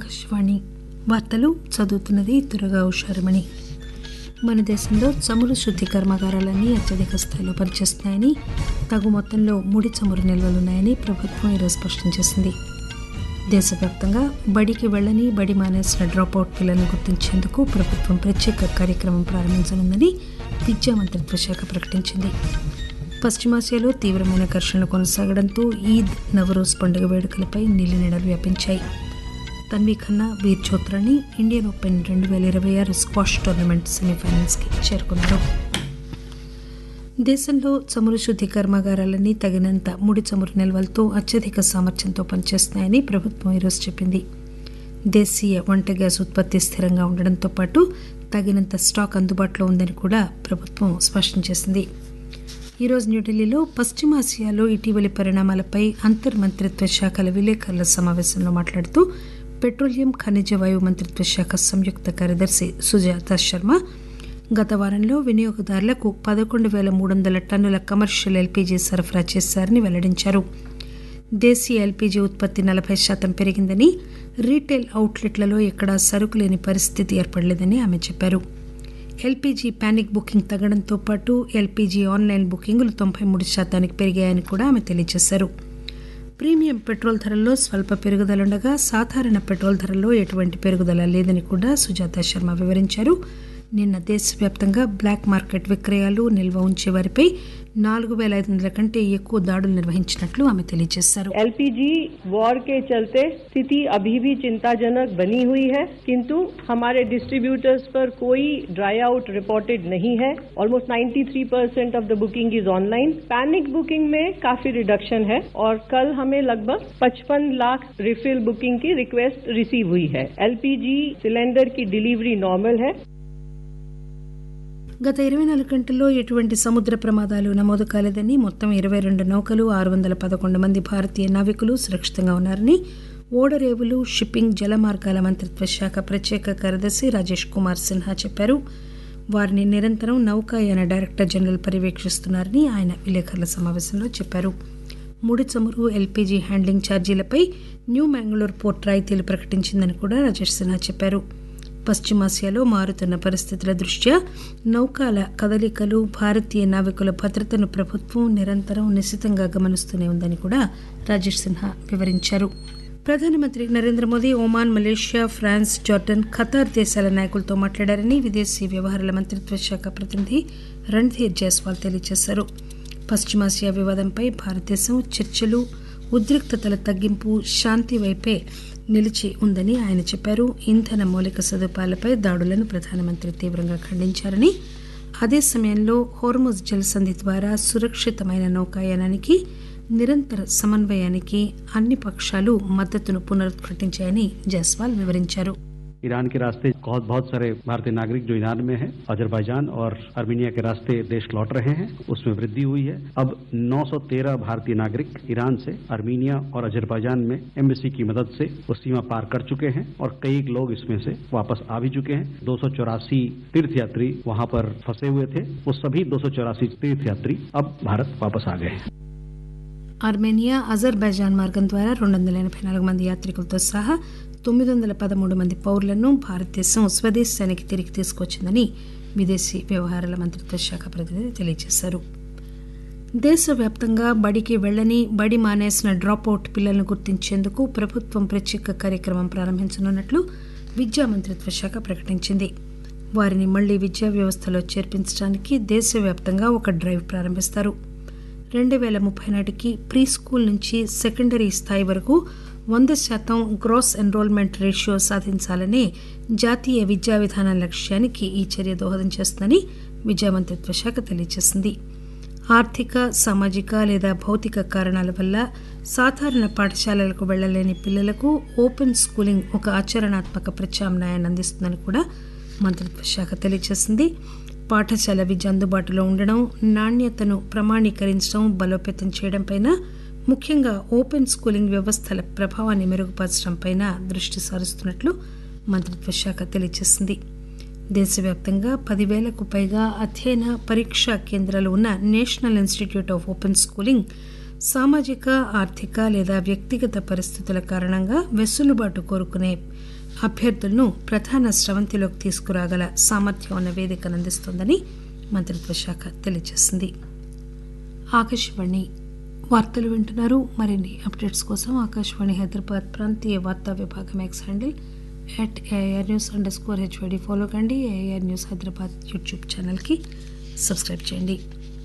ఆకాశవాణి వార్తలు చదువుతున్నది తురగా ఉషారమణి మన దేశంలో చమురు శుద్ధి కర్మాగారాలన్నీ అత్యధిక స్థాయిలో పనిచేస్తున్నాయని తగు మొత్తంలో ముడి చమురు నిల్వలున్నాయని ప్రభుత్వం ఈరోజు స్పష్టం చేసింది దేశవ్యాప్తంగా బడికి వెళ్లని బడి మానేసిన డ్రాపౌట్ పిల్లలను గుర్తించేందుకు ప్రభుత్వం ప్రత్యేక కార్యక్రమం ప్రారంభించనుందని విద్యా మంత్రిత్వ శాఖ ప్రకటించింది పశ్చిమాసియాలో తీవ్రమైన ఘర్షణలు కొనసాగడంతో ఈద్ నవరోజ్ పండుగ వేడుకలపై నీలినీడలు వ్యాపించాయి తన్వీ ఖన్నా వీర్ చోత్రాని ఇండియన్ ఓపెన్ రెండు వేల ఇరవై ఆరు స్క్వాష్ టోర్నమెంట్ సెమీఫైనల్స్కి చేరుకున్నారు దేశంలో చమురు శుద్ధి కర్మాగారాలన్నీ తగినంత ముడి చమురు నిల్వలతో అత్యధిక సామర్థ్యంతో పనిచేస్తున్నాయని ప్రభుత్వం ఈరోజు చెప్పింది దేశీయ వంట గ్యాస్ ఉత్పత్తి స్థిరంగా ఉండడంతో పాటు తగినంత స్టాక్ అందుబాటులో ఉందని కూడా ప్రభుత్వం స్పష్టం చేసింది ఈరోజు న్యూఢిల్లీలో పశ్చిమాసియాలో ఇటీవలి పరిణామాలపై అంతర్మంత్రిత్వ శాఖల విలేకరుల సమావేశంలో మాట్లాడుతూ పెట్రోలియం ఖనిజ వాయువు మంత్రిత్వ శాఖ సంయుక్త కార్యదర్శి సుజాత శర్మ గత వారంలో వినియోగదారులకు పదకొండు వేల మూడు వందల టన్నుల కమర్షియల్ ఎల్పీజీ సరఫరా చేశారని వెల్లడించారు దేశీయ ఎల్పీజీ ఉత్పత్తి నలభై శాతం పెరిగిందని రీటైల్ అవుట్లెట్లలో ఎక్కడా సరుకు లేని పరిస్థితి ఏర్పడలేదని ఆమె చెప్పారు ఎల్పీజీ ప్యానిక్ బుకింగ్ తగ్గడంతో పాటు ఎల్పీజీ ఆన్లైన్ బుకింగులు తొంభై మూడు శాతానికి పెరిగాయని కూడా ఆమె తెలియజేశారు ప్రీమియం పెట్రోల్ ధరల్లో స్వల్ప పెరుగుదలుండగా సాధారణ పెట్రోల్ ధరల్లో ఎటువంటి పెరుగుదల లేదని కూడా సుజాత శర్మ వివరించారు నిన్న దేశవ్యాప్తంగా బ్లాక్ మార్కెట్ విక్రయాలు నిల్వ ఉంచే వారిపై నాలుగు వేల ఐదు వందల కంటే ఎక్కువ దాడులు నిర్వహించినట్లు ఆమె తెలియజేశారు एलपीजी वॉर के चलते स्थिति अभी भी चिंताजनक बनी हुई है किंतु हमारे डिस्ट्रीब्यूटर्स पर कोई ड्राई आउट रिपोर्टेड नहीं है almost 93 percent of the booking is online panic booking में काफी रिडक्शन है और कल हमें लगभग 55 लाख रिफिल बुकिंग की रिक्वेस्ट रिसीव हुई है एलपीजी सिलेंडर की डिलीवरी नॉर्मल है గత ఇరవై నాలుగు గంటల్లో ఎటువంటి సముద్ర ప్రమాదాలు నమోదు కాలేదని మొత్తం ఇరవై రెండు నౌకలు ఆరు వందల పదకొండు మంది భారతీయ నావికులు సురక్షితంగా ఉన్నారని ఓడరేవులు షిప్పింగ్ జలమార్గాల మంత్రిత్వ శాఖ ప్రత్యేక కార్యదర్శి రాజేష్ కుమార్ సిన్హా చెప్పారు వారిని నిరంతరం నౌకాయాన డైరెక్టర్ జనరల్ పర్యవేక్షిస్తున్నారని ఆయన విలేకరుల సమావేశంలో చెప్పారు ముడి చమురు ఎల్పీజీ హ్యాండ్లింగ్ ఛార్జీలపై న్యూ మ్యాంగ్లూర్ పోర్ట్ రాయితీలు ప్రకటించిందని కూడా రాజేష్ సిన్హా చెప్పారు పశ్చిమాసియాలో మారుతున్న పరిస్థితుల దృష్ట్యా నౌకాల కదలికలు భారతీయ నావికుల భద్రతను ప్రభుత్వం నిరంతరం నిశితంగా గమనిస్తూనే ఉందని కూడా రాజేష్ సిన్హా వివరించారు ప్రధానమంత్రి Narendra Modi Oman Malaysia France Jordan Qatar దేశాల నాయకులతో మాట్లాడారని విదేశీ వ్యవహారాల మంత్రిత్వ శాఖ ప్రతినిధి రణ్ధీర్ జైస్వాల్ తెలియజేశారు పశ్చిమాసియా వివాదంపై భారతదేశం చర్చలు ఉద్రిక్తతల తగ్గింపు శాంతి వైపే నిలిచి ఉందని ఆయన చెప్పారు ఇంధన మౌలిక సదుపాయాలపై దాడులను ప్రధానమంత్రి తీవ్రంగా ఖండించారని అదే సమయంలో హోర్ముజ్ జలసంధి ద్వారా సురక్షితమైన నౌకాయానానికి నిరంతర సమన్వయానికి అన్ని పక్షాలు మద్దతును పునరుద్ఘాటించాయని జైస్వాల్ వివరించారు ईरान के रास्ते बहुत बहुत सारे भारतीय नागरिक जो ईरान में हैं अजरबैजान और अर्मीनिया के रास्ते देश लौट रहे हैं उसमें वृद्धि हुई है अब 913 भारतीय नागरिक ईरान से अर्मीनिया और अजरबैजान में एम्बेसी की मदद से वो सीमा पार कर चुके हैं और कई लोग इसमें से वापस आ भी चुके हैं दो तीर्थयात्री वहां पर फंसे हुए थे वो सभी दो तीर्थयात्री अब भारत वापस आ गए हैं ఆర్మేనియా అజర్బైజాన్ మార్గం ద్వారా రెండు వందల ఎనభై నాలుగు మంది యాత్రికులతో సహా తొమ్మిది వందల పదమూడు మంది పౌరులను భారతదేశం స్వదేశానికి తిరిగి తీసుకొచ్చిందని విదేశీ వ్యవహారాల మంత్రిత్వ శాఖ ప్రతినిధి తెలియజేశారు దేశవ్యాప్తంగా బడికి వెళ్లని బడి మానేసిన డ్రాపౌట్ పిల్లలను గుర్తించేందుకు ప్రభుత్వం ప్రత్యేక కార్యక్రమం ప్రారంభించనున్నట్లు విద్యా మంత్రిత్వ శాఖ ప్రకటించింది వారిని మళ్లీ విద్యా వ్యవస్థలో చేర్పించడానికి దేశవ్యాప్తంగా ఒక డ్రైవ్ ప్రారంభిస్తారు రెండు వేల ముప్పై నాటికి ప్రీ స్కూల్ నుంచి సెకండరీ స్థాయి వరకు వంద శాతం గ్రాస్ ఎన్రోల్మెంట్ రేషియో సాధించాలనే జాతీయ విద్యా విధానం లక్ష్యానికి ఈ చర్య దోహదం చేస్తుందని విద్యా మంత్రిత్వ శాఖ తెలియజేసింది ఆర్థిక సామాజిక లేదా భౌతిక కారణాల వల్ల సాధారణ పాఠశాలలకు వెళ్లలేని పిల్లలకు ఓపెన్ స్కూలింగ్ ఒక ఆచరణాత్మక ప్రత్యామ్నాయాన్ని అందిస్తుందని కూడా మంత్రిత్వ శాఖ తెలియజేసింది పాఠశాల విద్య అందుబాటులో ఉండడం నాణ్యతను ప్రమాణీకరించడం బలోపేతం చేయడంపైన ముఖ్యంగా ఓపెన్ స్కూలింగ్ వ్యవస్థల ప్రభావాన్ని మెరుగుపరచడంపైన దృష్టి సారిస్తున్నట్లు మంత్రిత్వ శాఖ తెలియజేసింది దేశవ్యాప్తంగా పదివేలకు పైగా అధ్యయన పరీక్షా కేంద్రాలు ఉన్న National Institute of Open Schooling సామాజిక ఆర్థిక లేదా వ్యక్తిగత పరిస్థితుల కారణంగా వెసులుబాటు కోరుకునే అభ్యర్థులను ప్రధాన స్రవంతిలోకి తీసుకురాగల సామర్థ్యం ఉన్న వేదికను అందిస్తోందని మంత్రిత్వ శాఖ తెలియజేసింది ఆకాశవాణి వార్తలు వింటున్నారు మరిన్ని అప్డేట్స్ కోసం ఆకాశవాణి హైదరాబాద్ ప్రాంతీయ వార్తా విభాగం X handle at AR news underscore HYD follow కండి ఏఆర్ న్యూస్ హైదరాబాద్ యూట్యూబ్ ఛానల్కి సబ్స్క్రైబ్ చేయండి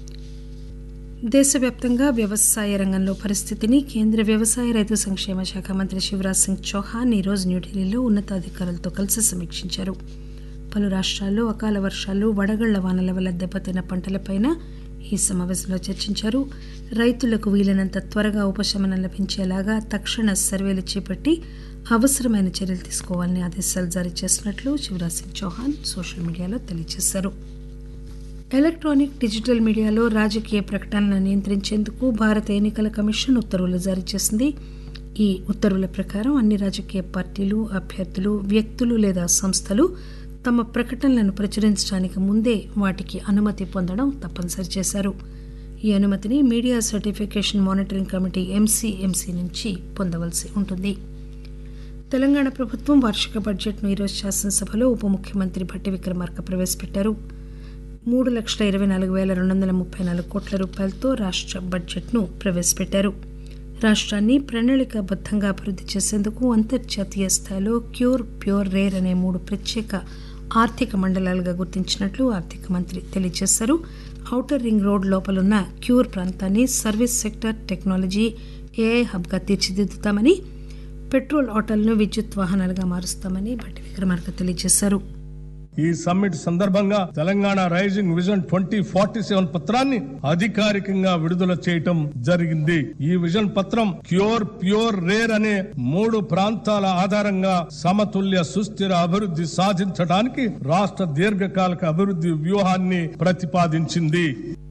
దేశవ్యాప్తంగా వ్యవసాయ రంగంలో పరిస్థితిని కేంద్ర వ్యవసాయ రైతు సంక్షేమ శాఖ మంత్రి శివరాజ్ సింగ్ చౌహాన్ ఈరోజు న్యూఢిల్లీలో ఉన్నతాధికారులతో కలిసి సమీక్షించారు పలు రాష్ట్రాల్లో అకాల వర్షాలు వడగళ్ల వానల వల్ల దెబ్బతిన్న పంటలపైన ఈ సమావేశంలో చర్చించారు రైతులకు వీలైనంత త్వరగా ఉపశమనం లభించేలాగా తక్షణ సర్వేలు చేపట్టి అవసరమైన చర్యలు తీసుకోవాలని ఆదేశాలు జారీ చేసినట్లు శివరాజ్ సింగ్ చౌహాన్ సోషల్ మీడియాలో తెలియజేశారు ఎలక్ట్రానిక్ డిజిటల్ మీడియాలో రాజకీయ ప్రకటనలను నియంత్రించేందుకు భారత ఎన్నికల కమిషన్ ఉత్తర్వులు జారీ చేసింది ఈ ఉత్తర్వుల ప్రకారం అన్ని రాజకీయ పార్టీలు అభ్యర్థులు వ్యక్తులు లేదా సంస్థలు తమ ప్రకటనలను ప్రచురించడానికి ముందే వాటికి అనుమతి పొందడం తప్పనిసరి చేశారు ఈ అనుమతిని media certification monitoring committee MCMC నుంచి పొందవలసి ఉంటుంది తెలంగాణ ప్రభుత్వం వార్షిక బడ్జెట్ను ఈరోజు శాసనసభలో ఉప ముఖ్యమంత్రి భట్టి విక్రమార్క ప్రవేశపెట్టారు మూడు లక్షల ఇరవై నాలుగు వేల రెండు వందల ముప్పై నాలుగు కోట్ల రూపాయలతో రాష్ట్ర బడ్జెట్ను ప్రవేశపెట్టారు రాష్ట్రాన్ని ప్రణాళికాబద్ధంగా అభివృద్ధి చేసేందుకు అంతర్జాతీయ స్థాయిలో క్యూర్ ప్యూర్ రేర్ అనే మూడు ప్రత్యేక ఆర్థిక మండలాలుగా గుర్తించినట్లు ఆర్థిక మంత్రి తెలియజేశారు ఔటర్ రింగ్ రోడ్ లోపలున్న క్యూర్ ప్రాంతాన్ని సర్వీస్ సెక్టర్ టెక్నాలజీ ఏఐ హబ్గా తీర్చిదిద్దుతామని పెట్రోల్ ఆటోలను విద్యుత్ వాహనాలుగా మారుస్తామని భట్టి విక్రమార్క తెలియజేశారు ఈ సమ్మిట్ సందర్భంగా Telangana rising vision twenty forty seven పత్రాన్ని అధికారికంగా విడుదల చేయటం జరిగింది ఈ విజన్ పత్రం క్యూర్ ప్యూర్ రేర్ అనే మూడు ప్రాంతాల ఆధారంగా సమతుల్య సుస్థిర అభివృద్ధి సాధించడానికి రాష్ట్ర దీర్ఘకాలిక అభివృద్ధి వ్యూహాన్ని ప్రతిపాదించింది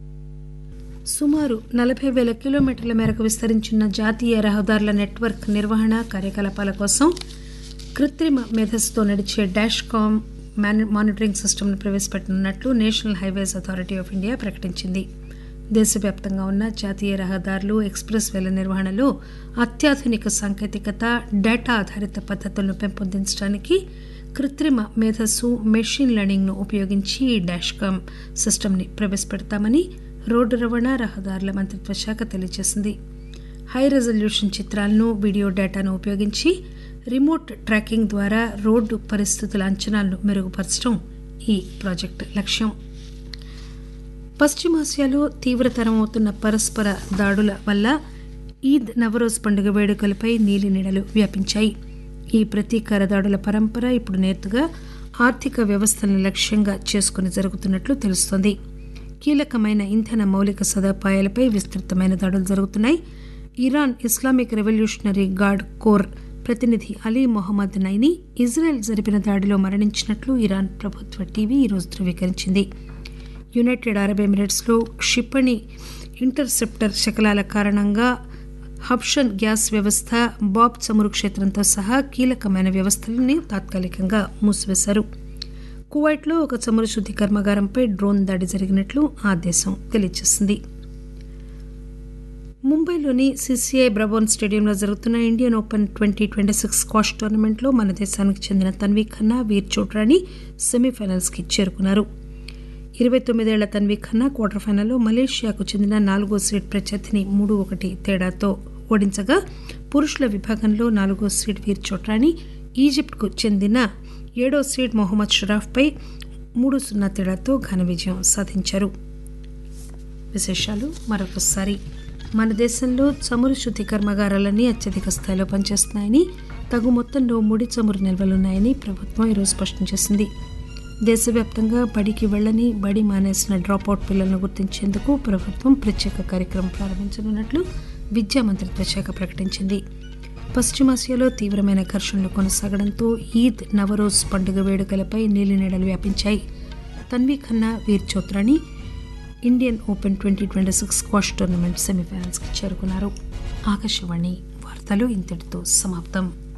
సుమారు నలభై వేల కిలోమీటర్ల మేరకు విస్తరించిన జాతీయ రహదారుల నెట్వర్క్ నిర్వహణ కార్యకలాపాల కోసం కృత్రిమ మేధస్సుతో నడిచే డాష్ కామ్ మానిటరింగ్ సిస్టమ్ను ప్రవేశపెట్టనున్నట్లు National Highways Authority of India ప్రకటించింది దేశవ్యాప్తంగా ఉన్న జాతీయ రహదారులు ఎక్స్ప్రెస్ వేల నిర్వహణలో అత్యాధునిక సాంకేతికత డేటా ఆధారిత పద్ధతులను పెంపొందించడానికి కృత్రిమ మేధస్సు మెషిన్ లెర్నింగ్ను ఉపయోగించి ఈ డాష్ కామ్ సిస్టమ్ని ప్రవేశపెడతామని రోడ్డు రవాణా రహదారుల మంత్రిత్వ శాఖ తెలియజేసింది హై రెజల్యూషన్ చిత్రాలను వీడియో డేటాను ఉపయోగించి రిమోట్ ట్రాకింగ్ ద్వారా రోడ్డు పరిస్థితుల అంచనాలను మెరుగుపరచడం ఈ ప్రాజెక్టు లక్ష్యం పశ్చిమాసియాలో తీవ్రతరం అవుతున్న పరస్పర దాడుల వల్ల ఈద్ నవరోజ్ పండుగ వేడుకలపై నీలి నీడలు వ్యాపించాయి ఈ ప్రతీకార దాడుల పరంపర ఇప్పుడు నేరుగా ఆర్థిక వ్యవస్థలను లక్ష్యంగా చేసుకుని జరుగుతున్నట్లు తెలుస్తోంది కీలకమైన ఇంధన మౌలిక సదుపాయాలపై విస్తృతమైన దాడులు జరుగుతున్నాయి Iran Islamic Revolutionary Guard Corps ప్రతినిధి అలీ మొహమ్మద్ నైని ఇజ్రాయెల్ జరిపిన దాడిలో మరణించినట్లు ఇరాన్ ప్రభుత్వ టీవీ ఈరోజు ధృవీకరించింది యునైటెడ్ అరబ్ ఎమిరేట్స్లో క్షిపణి ఇంటర్సెప్టర్ శకలాల కారణంగా హబ్షన్ గ్యాస్ వ్యవస్థ బాబ్ చమురు క్షేత్రంతో సహా కీలకమైన వ్యవస్థలని తాత్కాలికంగా మూసివేశారు కువైట్లో ఒక చమురు శుద్ధి కర్మాగారంపై డ్రోన్ దాడి జరిగినట్లు ఆ దేశం తెలియజేసింది ముంబైలోని సిసిఐ బ్రబోన్ స్టేడియంలో జరుగుతున్న Indian Open twenty twenty six squash టోర్నమెంట్లో మన దేశానికి చెందిన తన్వీ ఖన్నా వీర్ చోట్రాణి సెమీఫైనల్స్కి చేరుకున్నారు ఇరవై తొమ్మిదేళ్ల తన్వీ ఖన్నా క్వార్టర్ ఫైనల్లో మలేషియాకు చెందిన నాలుగో సీడ్ ప్రత్యర్థిని మూడు ఒకటి తేడాతో ఓడించగా పురుషుల విభాగంలో నాలుగో సీడ్ వీర్ చోట్రాణి ఈజిప్ట్కు చెందిన ఏడో సీడ్ మొహమ్మద్ షరాఫ్పై మూడు సున్నా తేడాతో ఘన విజయం సాధించారు విశేషాలు మరొకసారి మన దేశంలో చమురు శుద్ధి కర్మాగారాలన్నీ అత్యధిక స్థాయిలో పనిచేస్తున్నాయని తగు మొత్తంలో ముడి చమురు నిల్వలున్నాయని ప్రభుత్వం ఈరోజు స్పష్టం చేసింది దేశవ్యాప్తంగా బడికి వెళ్లని బడి మానేసిన డ్రాపౌట్ పిల్లలను గుర్తించేందుకు ప్రభుత్వం ప్రత్యేక కార్యక్రమం ప్రారంభించనున్నట్లు విద్యా మంత్రిత్వ శాఖ ప్రకటించింది పశ్చిమాసియాలో తీవ్రమైన ఘర్షణలు కొనసాగడంతో ఈద్ నవరోజ్ పండుగ వేడుకలపై నీలినీడలు వ్యాపించాయి Tanvi Khanna Veer Chotrani Indian Open twenty twenty six squash tournament సెమీఫైనల్స్కి చేరుకున్నారు ఆకాశవాణి వార్తలు ఇంతటితో సమాప్తం